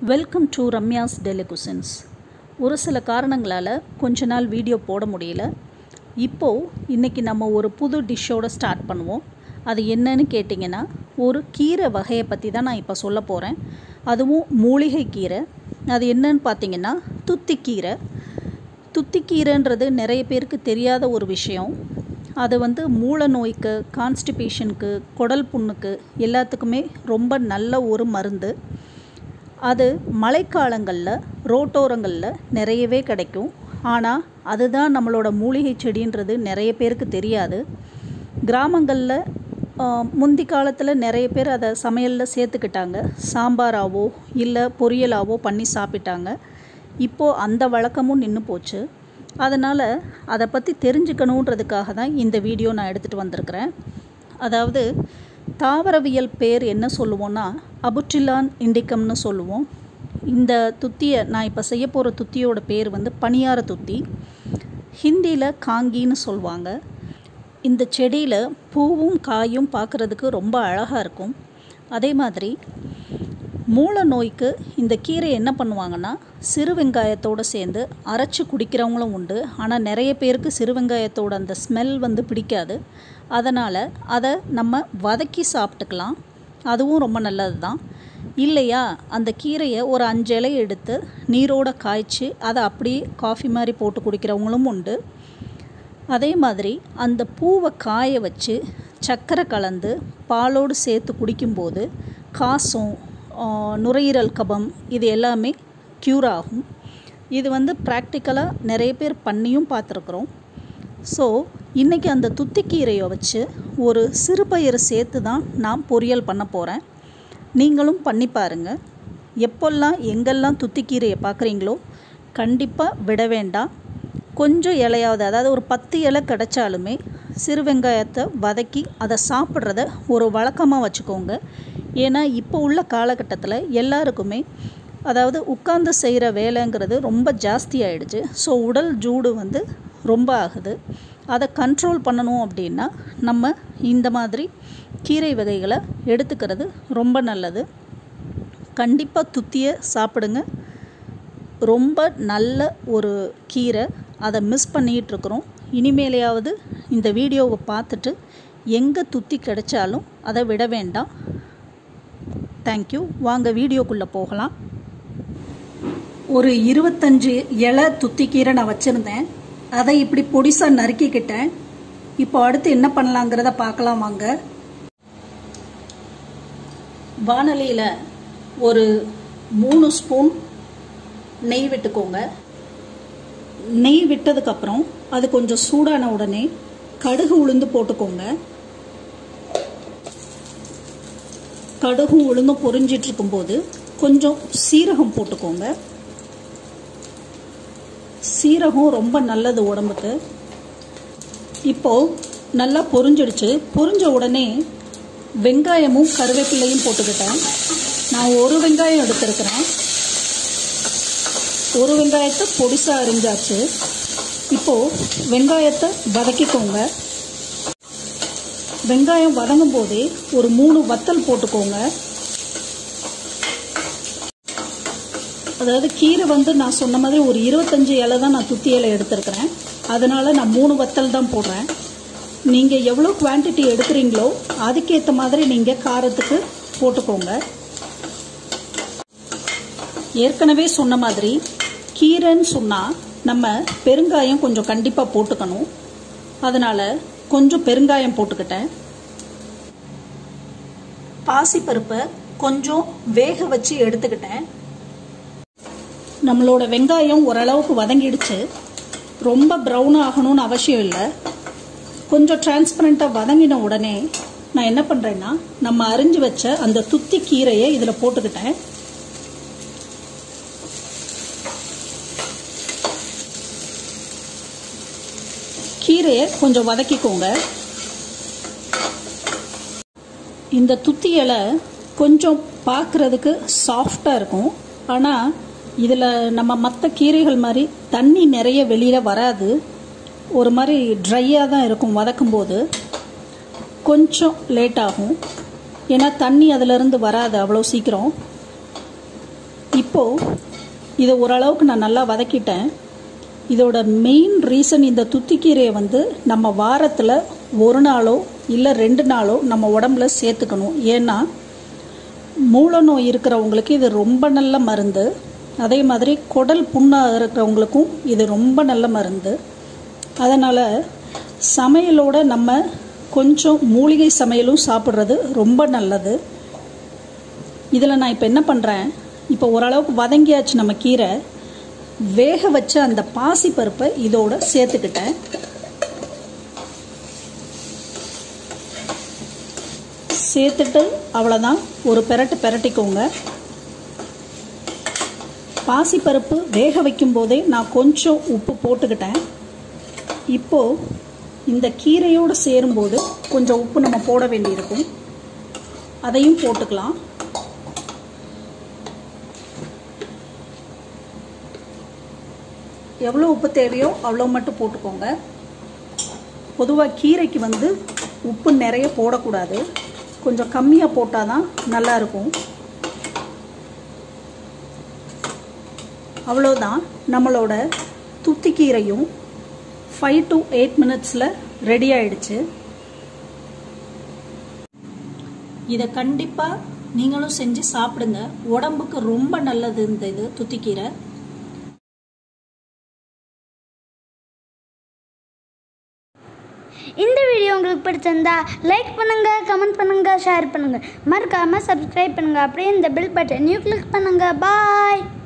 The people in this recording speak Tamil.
வெல்கம் டு ரம்யாஸ் டெலிகுசன்ஸ் ஒரு சில காரணங்களால் கொஞ்ச நாள் வீடியோ போட முடியல இப்போது இன்றைக்கி நம்ம ஒரு புது டிஷ்ஷோட ஸ்டார்ட் பண்ணுவோம் அது என்னன்னு கேட்டிங்கன்னா ஒரு கீரை வகையை பற்றி தான் நான் இப்போ சொல்ல போகிறேன் அதுவும் மூலிகை கீரை அது என்னன்னு பார்த்தீங்கன்னா துத்திக்கீரை துத்திக்கீரைன்றது நிறைய பேருக்கு தெரியாத ஒரு விஷயம் அது வந்து மூல நோய்க்கு கான்ஸ்டிபேஷனுக்கு குடல் புண்ணுக்கு எல்லாத்துக்குமே ரொம்ப நல்ல ஒரு மருந்து அது மழைக்காலங்களில் ரோட்டோரங்களில் நிறையவே கிடைக்கும் ஆனால் அதுதான் நம்மளோட மூலிகை செடின்றது நிறைய பேருக்கு தெரியாது கிராமங்களில் முந்தி காலத்தில் நிறைய பேர் அதை சமையலில் சேர்த்துக்கிட்டாங்க சாம்பாராவோ இல்லை பொரியலாவோ பண்ணி சாப்பிட்டாங்க இப்போது அந்த வழக்கமும் நின்று போச்சு அதனால் அதை பற்றி தெரிஞ்சுக்கணுன்றதுக்காக தான் இந்த வீடியோ நான் எடுத்துகிட்டு வந்திருக்கிறேன் அதாவது தாவரவியல் பேர் என்ன சொல்லுவோன்னா அபுட்டிலான் இண்டிகம்னு சொல்லுவோம் இந்த துத்தியை நான் இப்போ செய்ய போகிற துத்தியோட பேர் வந்து பனியார துத்தி ஹிந்தியில் காங்கின்னு சொல்லுவாங்க இந்த செடியில் பூவும் காயும் பார்க்குறதுக்கு ரொம்ப அழகாக இருக்கும் அதே மாதிரி மூல நோய்க்கு இந்த கீரை என்ன பண்ணுவாங்கன்னா சிறு வெங்காயத்தோடு சேர்ந்து அரைச்சி குடிக்கிறவங்களும் உண்டு ஆனால் நிறைய பேருக்கு சிறு வெங்காயத்தோட அந்த ஸ்மெல் வந்து பிடிக்காது அதனால் அதை நம்ம வதக்கி சாப்பிட்டுக்கலாம் அதுவும் ரொம்ப நல்லது தான் இல்லையா அந்த கீரையை ஒரு அஞ்சு இலை எடுத்து நீரோட காய்ச்சி அதை அப்படியே காஃபி மாதிரி போட்டு குடிக்கிறவங்களும் உண்டு அதே மாதிரி அந்த பூவை காய வச்சு சர்க்கரை கலந்து பாலோடு சேர்த்து குடிக்கும்போது காசம் நுரையீரல் கபம் இது எல்லாமே க்யூர் ஆகும் இது வந்து ப்ராக்டிக்கலாக நிறைய பேர் பண்ணியும் பார்த்துருக்குறோம் ஸோ இன்றைக்கி அந்த துத்திக்கீரையை வச்சு ஒரு சிறுபயிறு சேர்த்து தான் நான் பொரியல் பண்ண போகிறேன் நீங்களும் பண்ணி பாருங்கள் எப்போல்லாம் எங்கெல்லாம் துத்திக்கீரையை பார்க்குறீங்களோ கண்டிப்பாக விட வேண்டாம் கொஞ்சம் இலையாவது அதாவது ஒரு பத்து இலை கிடச்சாலுமே சிறு வெங்காயத்தை வதக்கி அதை சாப்பிட்றத ஒரு வழக்கமாக வச்சுக்கோங்க ஏன்னா இப்போ உள்ள காலகட்டத்தில் எல்லாருக்குமே அதாவது உட்கார்ந்து செய்கிற வேலைங்கிறது ரொம்ப ஜாஸ்தி ஆகிடுச்சு ஸோ உடல் ஜூடு வந்து ரொம்ப ஆகுது அதை கண்ட்ரோல் பண்ணணும் அப்படின்னா நம்ம இந்த மாதிரி கீரை வகைகளை எடுத்துக்கிறது ரொம்ப நல்லது கண்டிப்பாக துத்தியை சாப்பிடுங்க ரொம்ப நல்ல ஒரு கீரை அதை மிஸ் பண்ணிகிட்ருக்குறோம் இனிமேலையாவது இந்த வீடியோவை பார்த்துட்டு எங்கே துத்தி கிடைச்சாலும் அதை விட வேண்டாம் தேங்க்யூ வாங்க வீடியோக்குள்ளே போகலாம் ஒரு இருபத்தஞ்சு இலை துத்திக்கீரை நான் வச்சுருந்தேன் அதை இப்படி பொடிசாக நறுக்கிக்கிட்டேன் இப்போ அடுத்து என்ன பண்ணலாங்கிறத பார்க்கலாம் வாங்க வானலியில் ஒரு மூணு ஸ்பூன் நெய் விட்டுக்கோங்க நெய் விட்டதுக்கப்புறம் அது கொஞ்சம் சூடான உடனே கடுகு உளுந்து போட்டுக்கோங்க கடுகும் உளுந்தும் பொரிஞ்சிட்டு இருக்கும்போது கொஞ்சம் சீரகம் போட்டுக்கோங்க சீரகம் ரொம்ப நல்லது உடம்புக்கு இப்போ நல்லா பொரிஞ்சிடுச்சு பொரிஞ்ச உடனே வெங்காயமும் கருவேப்பிலையும் போட்டுக்கிட்டேன் நான் ஒரு வெங்காயம் எடுத்திருக்கிறேன் ஒரு வெங்காயத்தை பொடிசாக அரிஞ்சாச்சு இப்போது வெங்காயத்தை வதக்கிக்கோங்க வெங்காயம் வதங்கும் போதே ஒரு மூணு வத்தல் போட்டுக்கோங்க அதாவது கீரை வந்து நான் சொன்ன மாதிரி ஒரு இருபத்தஞ்சு இலை தான் நான் துத்தி இலை எடுத்திருக்கிறேன் அதனால நான் மூணு வத்தல் தான் போடுறேன் நீங்கள் எவ்வளோ குவான்டிட்டி எடுக்கிறீங்களோ அதுக்கேற்ற மாதிரி நீங்கள் காரத்துக்கு போட்டுக்கோங்க ஏற்கனவே சொன்ன மாதிரி கீரைன்னு சொன்னால் நம்ம பெருங்காயம் கொஞ்சம் கண்டிப்பாக போட்டுக்கணும் அதனால் கொஞ்சம் பெருங்காயம் போட்டுக்கிட்டேன் பாசிப்பருப்பை கொஞ்சம் வேக வச்சு எடுத்துக்கிட்டேன் நம்மளோட வெங்காயம் ஓரளவுக்கு வதங்கிடுச்சு ரொம்ப ப்ரௌன் ஆகணும்னு அவசியம் இல்லை கொஞ்சம் டிரான்ஸ்பரண்ட்டாக வதங்கின உடனே நான் என்ன பண்ணுறேன்னா நம்ம அரிஞ்சு வச்ச அந்த துத்தி கீரையை இதில் போட்டுக்கிட்டேன் கீரையை கொஞ்சம் வதக்கிக்கோங்க இந்த துத்தி இலை கொஞ்சம் பார்க்குறதுக்கு சாஃப்டாக இருக்கும் ஆனால் இதில் நம்ம மற்ற கீரைகள் மாதிரி தண்ணி நிறைய வெளியில் வராது ஒரு மாதிரி ட்ரையாக தான் இருக்கும் வதக்கும் போது கொஞ்சம் லேட் ஆகும் ஏன்னா தண்ணி அதிலிருந்து வராது அவ்வளோ சீக்கிரம் இப்போது இதை ஓரளவுக்கு நான் நல்லா வதக்கிட்டேன் இதோட மெயின் ரீசன் இந்த துத்திக்கீரையை வந்து நம்ம வாரத்தில் ஒரு நாளோ இல்லை ரெண்டு நாளோ நம்ம உடம்புல சேர்த்துக்கணும் ஏன்னா மூல நோய் இருக்கிறவங்களுக்கு இது ரொம்ப நல்ல மருந்து அதே மாதிரி குடல் புண்ணாக இருக்கிறவங்களுக்கும் இது ரொம்ப நல்ல மருந்து அதனால் சமையலோட நம்ம கொஞ்சம் மூலிகை சமையலும் சாப்பிட்றது ரொம்ப நல்லது இதில் நான் இப்போ என்ன பண்ணுறேன் இப்போ ஓரளவுக்கு வதங்கியாச்சு நம்ம கீரை வேக வச்ச அந்த பாசி பருப்பை இதோட சேர்த்துக்கிட்டேன் சேர்த்துட்டு அவ்வளோதான் ஒரு பெரட்டு பெரட்டிக்கோங்க பாசிப்பருப்பு வேக வைக்கும் போதே நான் கொஞ்சம் உப்பு போட்டுக்கிட்டேன் இப்போது இந்த கீரையோடு சேரும்போது கொஞ்சம் உப்பு நம்ம போட வேண்டியிருக்கும் அதையும் போட்டுக்கலாம் எவ்வளோ உப்பு தேவையோ அவ்வளோ மட்டும் போட்டுக்கோங்க பொதுவாக கீரைக்கு வந்து உப்பு நிறைய போடக்கூடாது கொஞ்சம் கம்மியாக போட்டால் தான் நல்லாயிருக்கும் அவ்வளோதான் நம்மளோட துத்திக்கீரையும் ஃபைவ் டு எயிட் மினிட்ஸில் ரெடி ஆயிடுச்சு இதை கண்டிப்பாக நீங்களும் செஞ்சு சாப்பிடுங்க உடம்புக்கு ரொம்ப நல்லது இந்த இது துத்திக்கீரை இந்த வீடியோ உங்களுக்கு பிடிச்சிருந்தா லைக் பண்ணுங்க கமெண்ட் பண்ணுங்க ஷேர் பண்ணுங்க மறக்காம சப்ஸ்கிரைப் பண்ணுங்க அப்படியே இந்த பெல் பட்டனையும் கிளிக் பண்ணுங்க பாய்